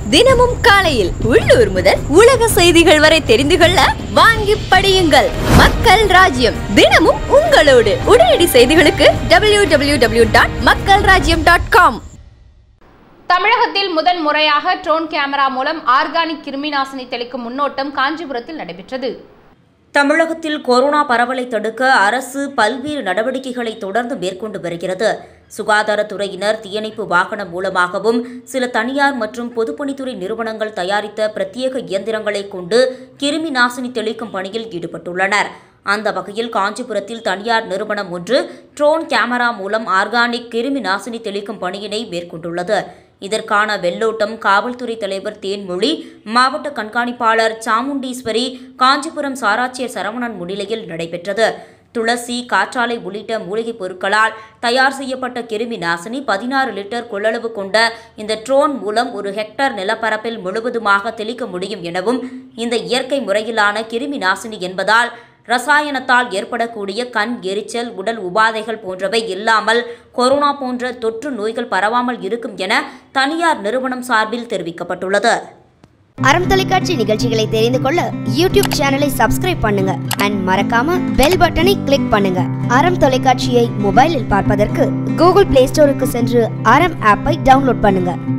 தினமும் காலையில் உள்ளூர் முதல் உலக செய்திகள் வரை தெரிந்து கொள்ள வாங்கி படியுங்கள் மக்கள் ராஜ்யம் தினமும் உங்களோடு உடனடி செய்திகளுக்கு டபிள்யூ டபிள்யூ டபிள்யூ டாட் மக்கள் ராஜ்யம் டாட் காம் தமிழகத்தில் முதன் முறையாக ட்ரோன் கேமரா மூலம் ஆர்கானிக் கிருமிநாசினி தெளிக்கும் முன்னோட்டம் காஞ்சிபுரத்தில் நடைபெற்றது தமிழகத்தில் கொரோனா பரவலை தடுக்க அரசு பல்வேறு நடவடிக்கைகளை தொடர்ந்து மேற்கொண்டு வருகிறது சுகாதாரத்துறையினர் தீயணைப்பு வாகனம் மூலமாகவும் சில தனியார் மற்றும் பொதுப்பணித்துறை நிறுவனங்கள் தயாரித்த பிரத்யேக இயந்திரங்களை கொண்டு கிருமி நாசினி தெளிக்கும் பணியில் ஈடுபட்டுள்ளனர் அந்த வகையில் காஞ்சிபுரத்தில் தனியார் நிறுவனம் ஒன்று ட்ரோன் கேமரா மூலம் ஆர்கானிக் கிருமி நாசினி தெளிக்கும் பணியினை மேற்கொண்டுள்ளது இதற்கான வெள்ளோட்டம் காவல்துறை தலைவர் தேன்மொழி மாவட்ட கண்காணிப்பாளர் சாமுண்டீஸ்வரி காஞ்சிபுரம் சாராட்சியர் சரவணன் முன்னிலையில் நடைபெற்றது துளசி காற்றாலை உள்ளிட்ட மூலிகைப் பொருட்களால் தயார் செய்யப்பட்ட கிருமி நாசினி பதினாறு லிட்டர் கொள்ளளவு கொண்ட இந்த ட்ரோன் மூலம் ஒரு ஹெக்டர் நிலப்பரப்பில் முழுவதுமாக தெளிக்க முடியும் எனவும் இந்த இயற்கை முறையிலான கிருமி நாசினி என்பதால் ரசாயனத்தால் ஏற்படக்கூடிய கண் எரிச்சல் உடல் உபாதைகள் போன்றவை இல்லாமல் கொரோனா போன்ற தொற்று நோய்கள் பரவாமல் இருக்கும் என தனியார் நிறுவனம் சார்பில் தெரிவிக்கப்பட்டுள்ளது அறம் தொலைக்காட்சி நிகழ்ச்சிகளை தெரிந்து கொள்ள யூடியூப் சேனலை சப்ஸ்கிரைப் பண்ணுங்க அண்ட் மறக்காம பெல் பட்டனை கிளிக் பண்ணுங்க அறம் தொலைக்காட்சியை மொபைலில் பார்ப்பதற்கு கூகுள் பிளே ஸ்டோருக்கு சென்று அறம் ஆப்பை டவுன்லோட் பண்ணுங்க